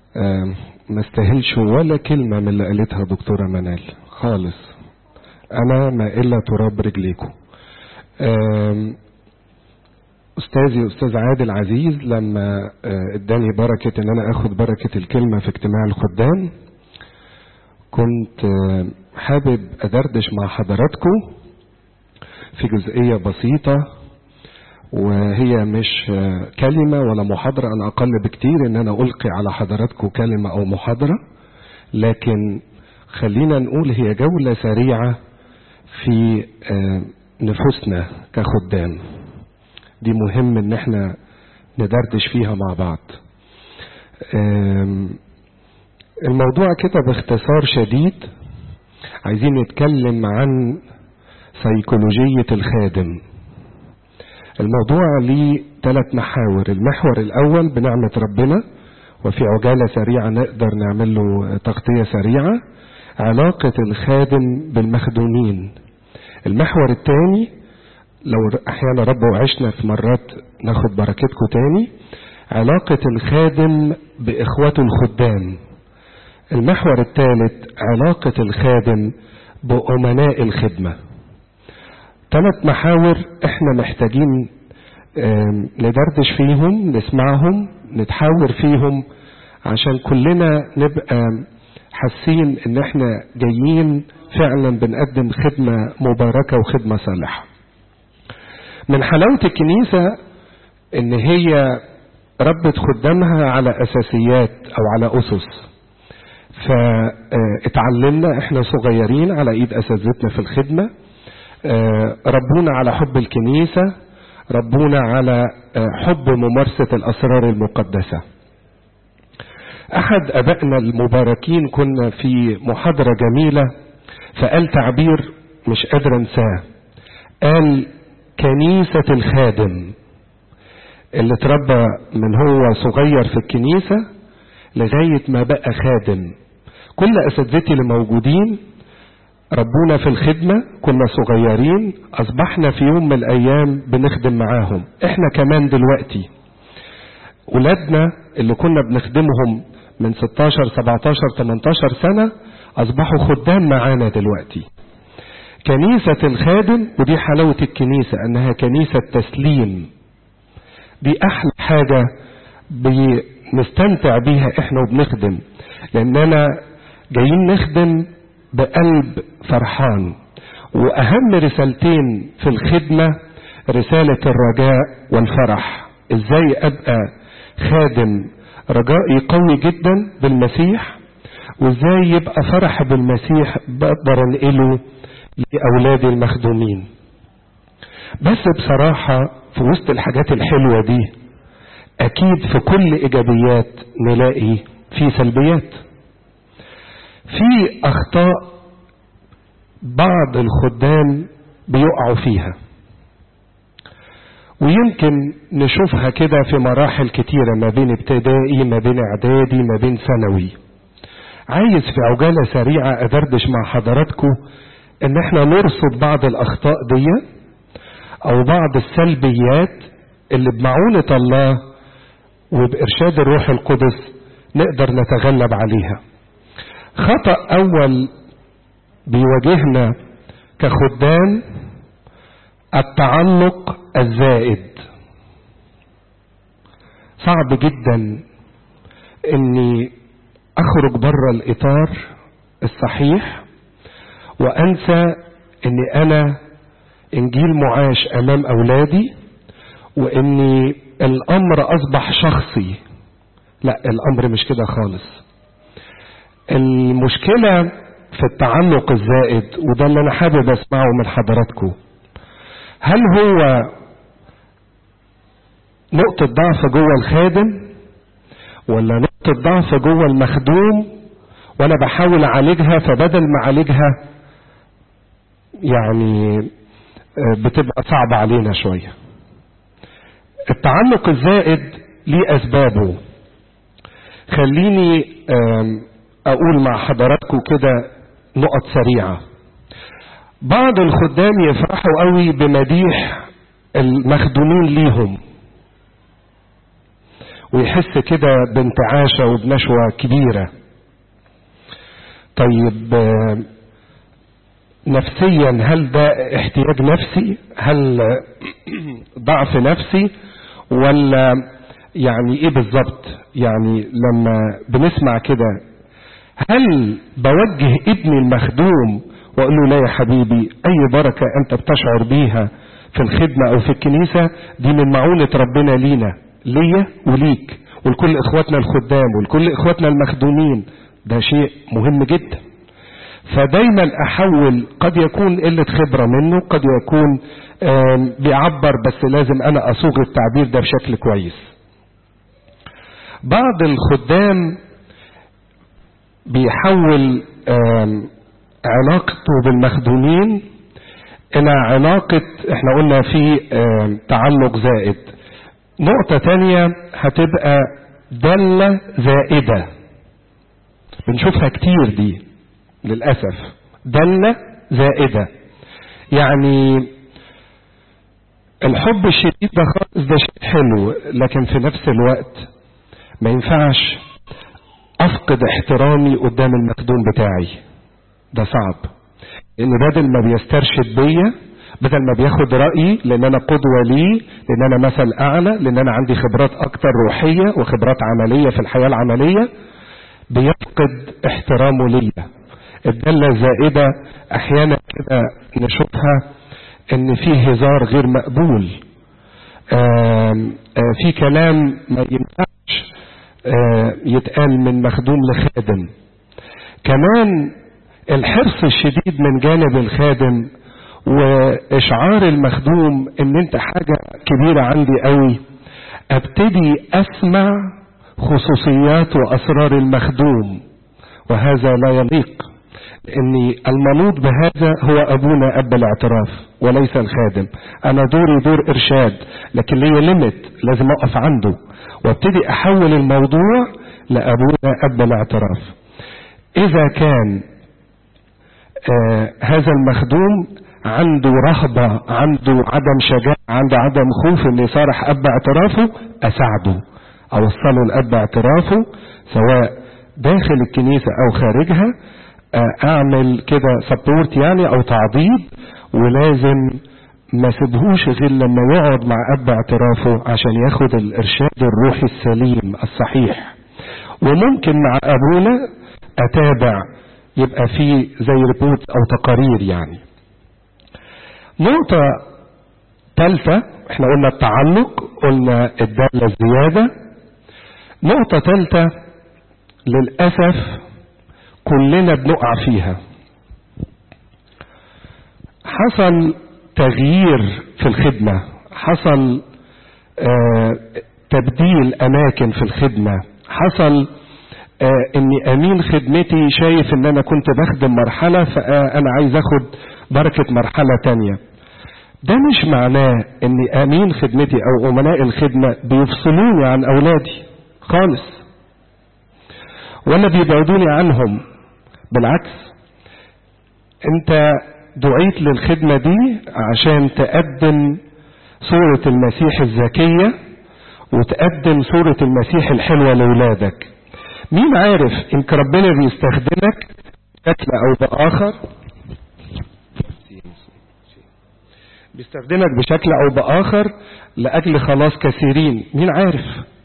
آم، ما استاهلش ولا كلمة من اللي قالتها دكتورة منال خالص أنا ما إلا تراب رجليكم آم، أستاذي أستاذ عادل عزيز لما آه، اداني بركة إن أنا آخد بركة الكلمة في اجتماع الخدام كنت آه، حابب أدردش مع حضراتكم في جزئية بسيطة وهي مش آه، كلمة ولا محاضرة أنا أقل بكتير إن أنا ألقي على حضراتكم كلمة أو محاضرة لكن خلينا نقول هي جولة سريعة في آه، نفوسنا كخدام دي مهم إن احنا ندردش فيها مع بعض آم، الموضوع كده باختصار شديد عايزين نتكلم عن سيكولوجية الخادم الموضوع ليه ثلاث محاور المحور الأول بنعمة ربنا وفي عجالة سريعة نقدر نعمل له تغطية سريعة علاقة الخادم بالمخدومين المحور الثاني لو أحيانا رب وعشنا في مرات ناخد بركتكم تاني علاقة الخادم بإخوته الخدام المحور الثالث علاقة الخادم بأمناء الخدمة ثلاث محاور احنا محتاجين آم، ندردش فيهم نسمعهم نتحاور فيهم عشان كلنا نبقى حاسين ان احنا جايين فعلا بنقدم خدمة مباركة وخدمة صالحة من حلاوة الكنيسة ان هي ربت خدامها على اساسيات او على اسس فاتعلمنا احنا صغيرين على ايد اساتذتنا في الخدمه آه، ربونا على حب الكنيسه ربونا على آه، حب ممارسه الاسرار المقدسه احد ابائنا المباركين كنا في محاضره جميله فقال تعبير مش قادر انساه قال كنيسه الخادم اللي اتربى من هو صغير في الكنيسه لغايه ما بقى خادم كل اساتذتي اللي موجودين ربونا في الخدمة كنا صغيرين أصبحنا في يوم من الأيام بنخدم معاهم إحنا كمان دلوقتي ولادنا اللي كنا بنخدمهم من 16 17 18 سنة أصبحوا خدام معانا دلوقتي كنيسة الخادم ودي حلاوة الكنيسة أنها كنيسة تسليم دي أحلى حاجة بنستمتع بيها إحنا وبنخدم لأننا جايين نخدم بقلب فرحان واهم رسالتين في الخدمه رساله الرجاء والفرح ازاي ابقى خادم رجائي قوي جدا بالمسيح وازاي يبقى فرح بالمسيح بقدر انقله لاولادي المخدومين بس بصراحه في وسط الحاجات الحلوه دي اكيد في كل ايجابيات نلاقي في سلبيات في اخطاء بعض الخدام بيقعوا فيها ويمكن نشوفها كده في مراحل كتيرة ما بين ابتدائي ما بين اعدادي ما بين ثانوي عايز في عجالة سريعة ادردش مع حضراتكم ان احنا نرصد بعض الاخطاء دي او بعض السلبيات اللي بمعونة الله وبارشاد الروح القدس نقدر نتغلب عليها خطأ أول بيواجهنا كخدام التعلق الزائد صعب جدا اني اخرج بره الاطار الصحيح وانسى اني انا انجيل معاش امام اولادي واني الامر اصبح شخصي لا الامر مش كده خالص المشكلة في التعلق الزائد وده اللي انا حابب اسمعه من حضراتكم هل هو نقطة ضعف جوه الخادم ولا نقطة ضعف جوه المخدوم وانا بحاول اعالجها فبدل ما اعالجها يعني بتبقى صعبة علينا شوية التعلق الزائد ليه اسبابه خليني اقول مع حضراتكم كده نقط سريعة بعض الخدام يفرحوا قوي بمديح المخدومين ليهم ويحس كده بانتعاشة وبنشوة كبيرة طيب آه، نفسيا هل ده احتياج نفسي هل ضعف نفسي ولا يعني ايه بالظبط يعني لما بنسمع كده هل بوجه ابني المخدوم واقول له لا يا حبيبي اي بركة انت بتشعر بيها في الخدمة او في الكنيسة دي من معونة ربنا لينا ليا وليك ولكل اخواتنا الخدام ولكل اخواتنا المخدومين ده شيء مهم جدا فدايما احول قد يكون قلة خبرة منه قد يكون آم، بيعبر بس لازم انا اصوغ التعبير ده بشكل كويس بعض الخدام بيحول آم، علاقته بالمخدومين الى علاقة احنا قلنا في آم، تعلق زائد نقطة تانية هتبقى دالة زائدة بنشوفها كتير دي للأسف دالة زائدة يعني الحب الشديد ده خالص ده شيء حلو لكن في نفس الوقت ما ينفعش افقد احترامي قدام المخدوم بتاعي ده صعب لان بدل ما بيسترشد بيا بدل ما بياخد رأيي لان انا قدوة ليه لان انا مثل اعلى لان انا عندي خبرات اكتر روحية وخبرات عملية في الحياة العملية بيفقد احترامه ليا الدالة الزائدة احيانا كده نشوفها ان في هزار غير مقبول آم، آه، في كلام ما ينفعش آه، يتقال من مخدوم لخادم كمان الحرص الشديد من جانب الخادم واشعار المخدوم ان انت حاجة كبيرة عندي قوي ابتدي اسمع خصوصيات واسرار المخدوم وهذا لا يليق لاني المنوط بهذا هو ابونا اب الاعتراف وليس الخادم انا دوري دور ارشاد لكن ليا ليميت لازم اقف عنده وابتدي احول الموضوع لابونا اب الاعتراف اذا كان آه هذا المخدوم عنده رهبة عنده عدم شجاعة عنده عدم خوف ان يصارح اب اعترافه اساعده اوصله لاب اعترافه سواء داخل الكنيسة او خارجها آه اعمل كده سبورت يعني او تعضيد ولازم ما سيبهوش غير لما يقعد مع اب اعترافه عشان ياخد الارشاد الروحي السليم الصحيح وممكن مع ابونا اتابع يبقى في زي ريبورت او تقارير يعني نقطة ثالثة احنا قلنا التعلق قلنا الدالة الزيادة نقطة ثالثة للأسف كلنا بنقع فيها حصل تغيير في الخدمة حصل آه تبديل أماكن في الخدمة حصل آه اني امين خدمتي شايف ان انا كنت بخدم مرحلة فانا عايز اخد بركة مرحلة تانية ده مش معناه اني امين خدمتي او امناء الخدمة بيفصلوني عن اولادي خالص ولا بيبعدوني عنهم بالعكس انت دعيت للخدمة دي عشان تقدم صورة المسيح الذكية وتقدم صورة المسيح الحلوة لولادك مين عارف ان ربنا بيستخدمك بشكل او باخر بيستخدمك بشكل او باخر لاجل خلاص كثيرين مين عارف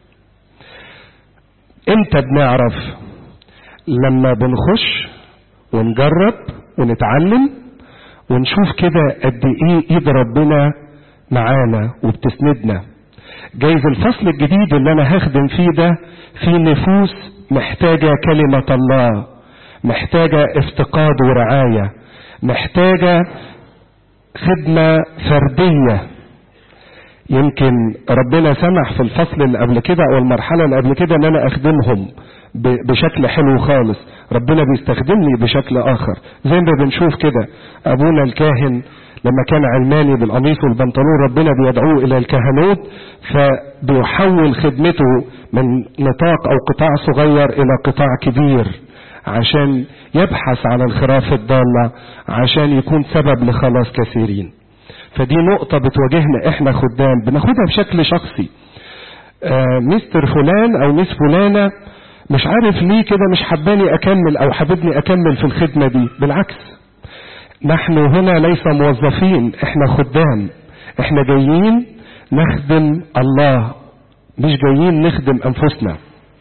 امتى بنعرف لما بنخش ونجرب ونتعلم ونشوف كده قد ايه ايد ربنا معانا وبتسندنا جايز الفصل الجديد اللي انا هخدم فيه ده في نفوس محتاجة كلمة الله محتاجة افتقاد ورعاية محتاجة خدمة فردية يمكن ربنا سمح في الفصل اللي قبل كده او المرحلة اللي قبل كده ان انا اخدمهم بشكل حلو خالص ربنا بيستخدمني بشكل اخر زي ما بنشوف كده ابونا الكاهن لما كان علماني بالقميص والبنطلون ربنا بيدعوه الى الكهنوت فبيحول خدمته من نطاق او قطاع صغير الى قطاع كبير عشان يبحث عن الخراف الضالة عشان يكون سبب لخلاص كثيرين فدي نقطة بتواجهنا احنا خدام بناخدها بشكل شخصي آه مستر فلان او مس فلانة مش عارف ليه كده مش حباني اكمل او حاببني اكمل في الخدمة دي بالعكس نحن هنا ليس موظفين احنا خدام احنا جايين نخدم الله مش جايين نخدم انفسنا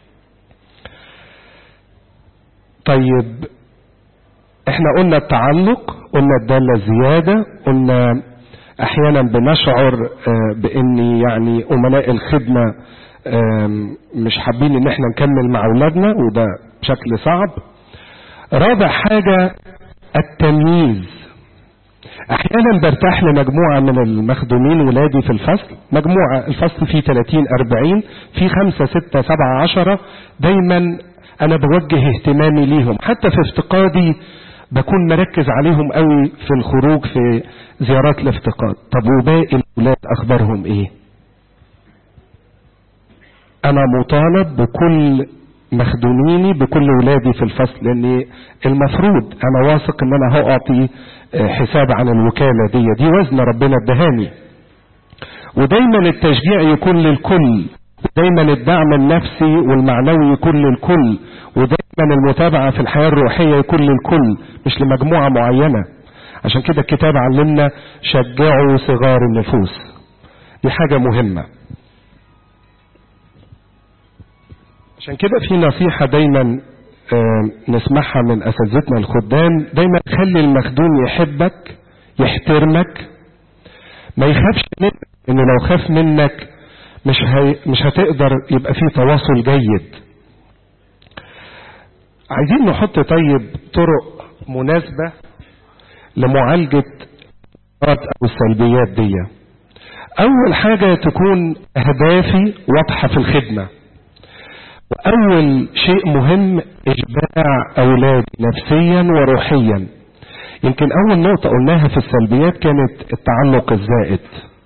طيب احنا قلنا التعلق قلنا الدالة الزيادة قلنا احيانا بنشعر بان يعني امناء الخدمة مش حابين ان احنا نكمل مع اولادنا وده بشكل صعب رابع حاجة التمييز احيانا برتاح لمجموعة من المخدومين ولادي في الفصل مجموعة الفصل فيه 30 40 في 5 6 7 10 دايما انا بوجه اهتمامي ليهم حتى في افتقادي بكون مركز عليهم قوي في الخروج في زيارات الافتقاد طب وباقي الاولاد اخبارهم ايه انا مطالب بكل مخدوميني بكل ولادي في الفصل لان المفروض انا واثق ان انا هاعطي حساب عن الوكالة دي دي وزن ربنا ادهاني ودايما التشجيع يكون للكل ودايما الدعم النفسي والمعنوي يكون للكل ودايما المتابعة في الحياة الروحية يكون للكل مش لمجموعة معينة عشان كده الكتاب علمنا شجعوا صغار النفوس دي حاجة مهمة عشان كده في نصيحة دايما نسمعها من اساتذتنا الخدام دايما خلي المخدوم يحبك يحترمك ما يخافش منك انه لو خاف منك مش هي مش هتقدر يبقى في تواصل جيد عايزين نحط طيب طرق مناسبة لمعالجة او السلبيات دي اول حاجة تكون اهدافي واضحة في الخدمة وأول شيء مهم إشباع أولادي نفسيا وروحيا يمكن أول نقطة قلناها في السلبيات كانت التعلق الزائد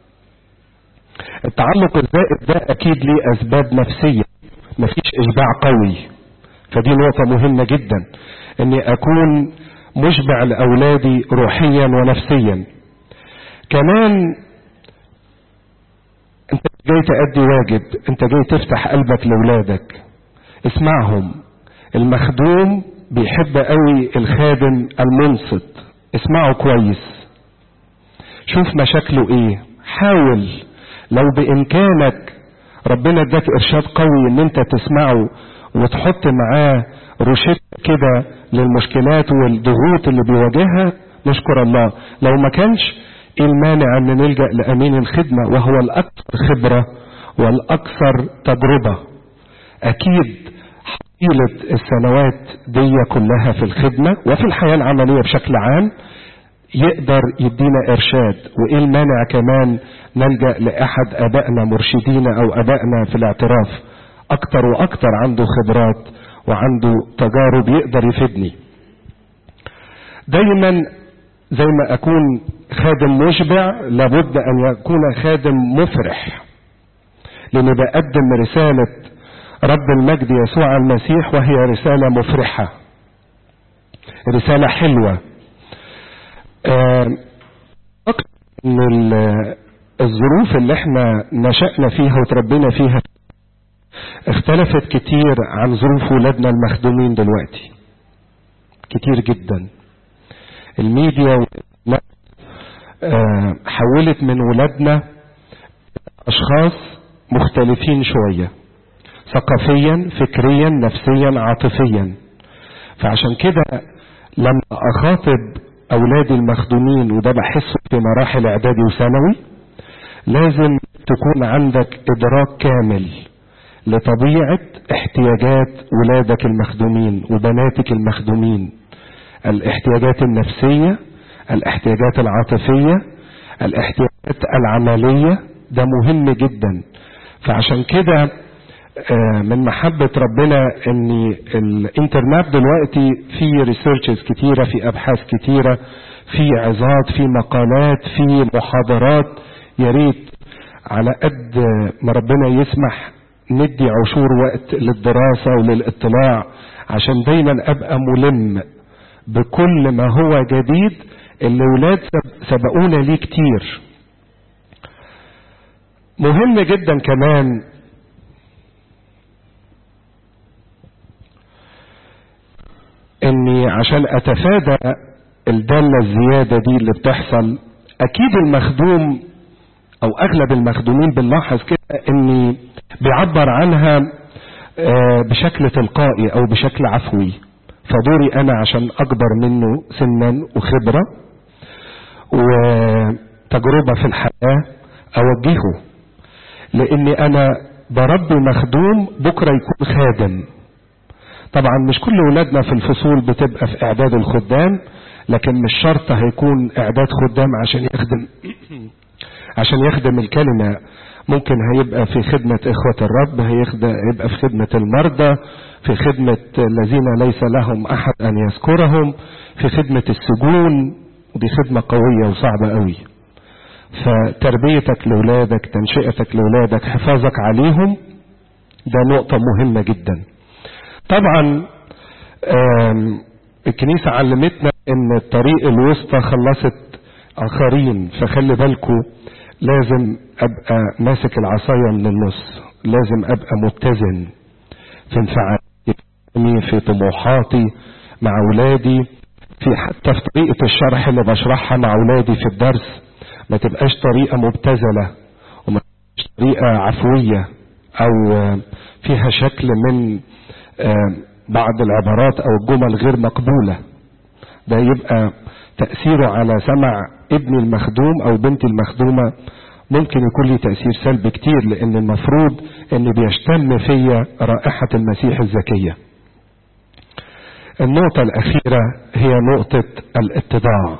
التعلق الزائد ده أكيد ليه أسباب نفسية مفيش إشباع قوي فدي نقطة مهمة جدا إني أكون مشبع لأولادي روحيا ونفسيا كمان انت جاي تأدي واجب انت جاي تفتح قلبك لأولادك اسمعهم المخدوم بيحب قوي الخادم المنصت اسمعه كويس شوف مشاكله ايه حاول لو بامكانك ربنا اداك ارشاد قوي ان انت تسمعه وتحط معاه روشته كده للمشكلات والضغوط اللي بيواجهها نشكر الله لو ما كانش ايه المانع ان نلجا لامين الخدمه وهو الاكثر خبره والاكثر تجربه اكيد حصيلة السنوات دي كلها في الخدمة وفي الحياة العملية بشكل عام يقدر يدينا ارشاد وايه المانع كمان نلجأ لاحد ابائنا مرشدينا او ابائنا في الاعتراف اكتر واكتر عنده خبرات وعنده تجارب يقدر يفيدني دايما زي ما اكون خادم مشبع لابد ان يكون خادم مفرح لاني بقدم رسالة رب المجد يسوع المسيح وهي رسالة مفرحة رسالة حلوة أكثر من الظروف اللي احنا نشأنا فيها وتربينا فيها اختلفت كتير عن ظروف ولادنا المخدومين دلوقتي كتير جدا الميديا حولت من ولادنا اشخاص مختلفين شويه ثقافيا فكريا نفسيا عاطفيا فعشان كده لما اخاطب اولادي المخدومين وده بحسه في مراحل اعدادي وثانوي لازم تكون عندك ادراك كامل لطبيعة احتياجات ولادك المخدومين وبناتك المخدومين الاحتياجات النفسية الاحتياجات العاطفية الاحتياجات العملية ده مهم جدا فعشان كده من محبة ربنا ان الانترنت دلوقتي في ريسيرشز كتيرة في ابحاث كتيرة في عظات في مقالات في محاضرات يا ريت على قد ما ربنا يسمح ندي عشور وقت للدراسة وللاطلاع عشان دايما ابقى ملم بكل ما هو جديد اللي ولاد سبقونا ليه كتير مهم جدا كمان اني عشان اتفادى الدالة الزيادة دي اللي بتحصل اكيد المخدوم او اغلب المخدومين بنلاحظ كده اني بيعبر عنها بشكل تلقائي او بشكل عفوي فدوري انا عشان اكبر منه سنا وخبرة وتجربة في الحياة اوجهه لاني انا بربي مخدوم بكرة يكون خادم طبعا مش كل ولادنا في الفصول بتبقى في اعداد الخدام لكن مش شرط هيكون اعداد خدام عشان يخدم عشان يخدم الكلمة ممكن هيبقى في خدمة اخوة الرب هيبقى في خدمة المرضى في خدمة الذين ليس لهم احد ان يذكرهم في خدمة السجون ودي خدمة قوية وصعبة قوي فتربيتك لولادك تنشئتك لولادك حفاظك عليهم ده نقطة مهمة جدا طبعا الكنيسة علمتنا ان الطريق الوسطى خلصت اخرين فخلي بالكم لازم ابقى ماسك العصاية من النص لازم ابقى متزن في انفعالاتي في طموحاتي مع اولادي في حتى في طريقة الشرح اللي بشرحها مع اولادي في الدرس ما تبقاش طريقة مبتذلة وما تبقاش طريقة عفوية او فيها شكل من بعض العبارات او الجمل غير مقبولة ده يبقى تأثيره على سمع ابني المخدوم او بنتي المخدومة ممكن يكون لي تأثير سلبي كتير لان المفروض ان بيشتم فيا رائحة المسيح الزكية النقطة الاخيرة هي نقطة الاتضاع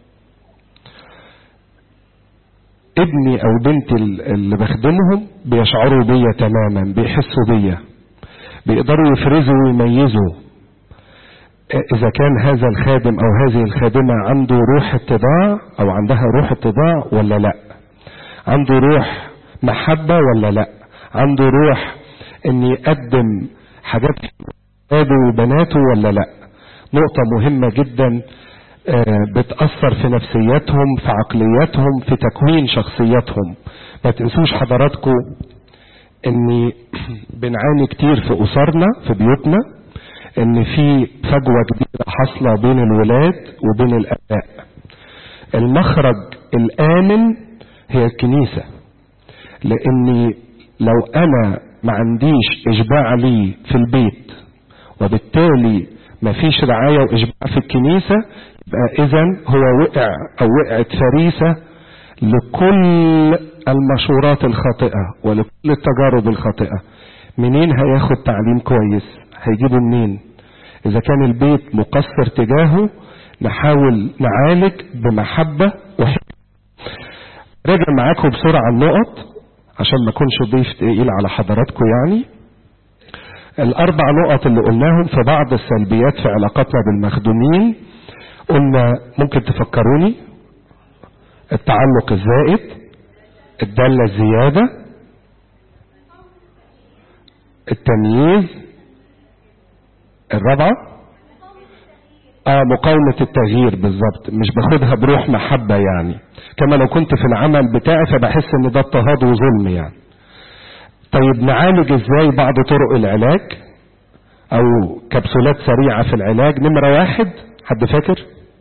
ابني او بنتي اللي بخدمهم بيشعروا بيا تماما بيحسوا بيا بيقدروا يفرزوا ويميزوا اذا كان هذا الخادم او هذه الخادمة عنده روح اتضاع او عندها روح اتضاع ولا لا عنده روح محبة ولا لا عنده روح ان يقدم حاجات اولاده وبناته ولا لا نقطة مهمة جدا بتأثر في نفسياتهم في عقلياتهم في تكوين شخصياتهم ما تنسوش حضراتكم ان بنعاني كتير في اسرنا في بيوتنا ان في فجوة كبيرة حاصلة بين الولاد وبين الاباء المخرج الامن هي الكنيسة لاني لو انا ما عنديش اشباع لي في البيت وبالتالي ما فيش رعاية واشباع في الكنيسة يبقى اذا هو وقع او وقعت فريسة لكل المشورات الخاطئة ولكل التجارب الخاطئة منين هياخد تعليم كويس هيجيبه منين اذا كان البيت مقصر تجاهه نحاول نعالج بمحبة وحكمة راجع معاكم بسرعة النقط عشان ما اكونش ضيف تقيل على حضراتكم يعني الاربع نقط اللي قلناهم في بعض السلبيات في علاقاتنا بالمخدومين قلنا ممكن تفكروني التعلق الزائد الدالة الزيادة التمييز الرابعة اه مقاومة التغيير بالظبط مش باخدها بروح محبة يعني كما لو كنت في العمل بتاعي فبحس ان ده اضطهاد وظلم يعني طيب نعالج ازاي بعض طرق العلاج او كبسولات سريعة في العلاج نمرة واحد حد فاكر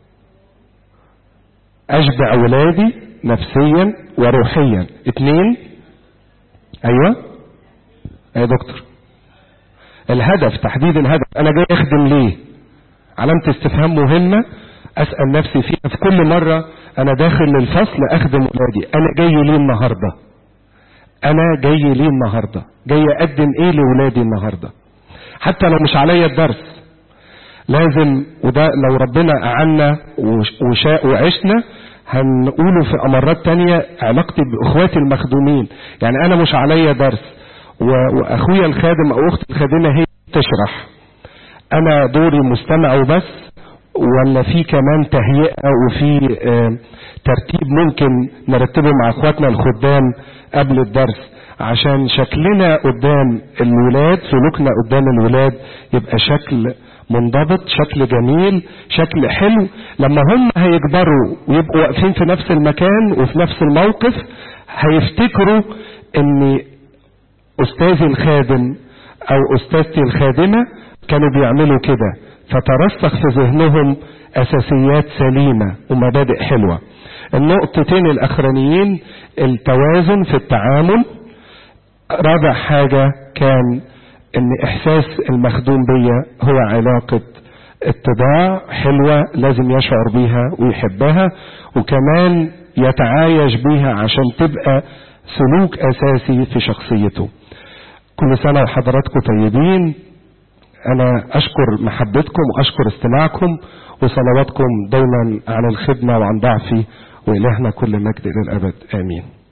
اشبع ولادي نفسيا وروحيا اتنين ايوه يا دكتور الهدف تحديد الهدف انا جاي اخدم ليه علامة استفهام مهمة اسأل نفسي فيها في كل مرة انا داخل للفصل اخدم ولادي انا جاي ليه النهاردة انا جاي ليه النهاردة جاي اقدم ايه لولادي النهاردة حتى لو مش عليا الدرس لازم وده لو ربنا اعنا وشاء وعشنا هنقوله في امرات تانية علاقتي باخواتي المخدومين يعني انا مش عليا درس واخويا الخادم او اختي الخادمة هي تشرح انا دوري مستمع وبس ولا في كمان تهيئة وفي ترتيب ممكن نرتبه مع اخواتنا الخدام قبل الدرس عشان شكلنا قدام الولاد سلوكنا قدام الولاد يبقى شكل منضبط شكل جميل شكل حلو لما هم هيكبروا ويبقوا واقفين في نفس المكان وفي نفس الموقف هيفتكروا ان استاذي الخادم او استاذتي الخادمة كانوا بيعملوا كده فترسخ في ذهنهم اساسيات سليمة ومبادئ حلوة النقطتين الاخرانيين التوازن في التعامل رابع حاجة كان ان احساس المخدوم بيا هو علاقة اتباع حلوة لازم يشعر بيها ويحبها وكمان يتعايش بيها عشان تبقى سلوك اساسي في شخصيته كل سنة وحضراتكم طيبين انا اشكر محبتكم واشكر استماعكم وصلواتكم دايما عن الخدمة وعن ضعفي والهنا كل مجد الى الابد امين